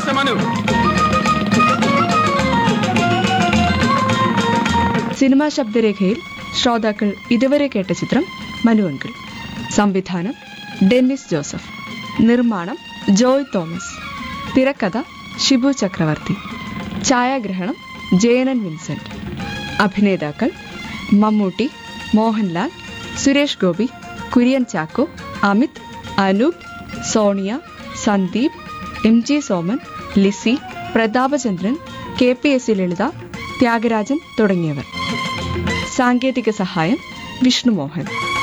mister Manu cinema ശബ്ദരേഖയിൽ ശ്രോതാക്കൾ ഇതുവരെ കേട്ട ചിത്രം മനുവങ്കിൾ സംവിധാനം ഡെന്നിസ് ജോസഫ് നിർമ്മാണം ജോയ് തോമസ് തിരക്കഥ ഷിബു ചക്രവർത്തി ഛായാഗ്രഹണം ജയനൻ വിൻസെന്റ് അഭിനേതാക്കൾ Mammootty Mohanlal Suresh Gopi Kurian Chacko Amit Anoop Sonia Sandeep M G Soman Lissy Prathapachandran K P S C Lalitha Thyagarajan തുടങ്ങിയവർ സാങ്കേതിക സഹായം വിഷ്ണുമോഹൻ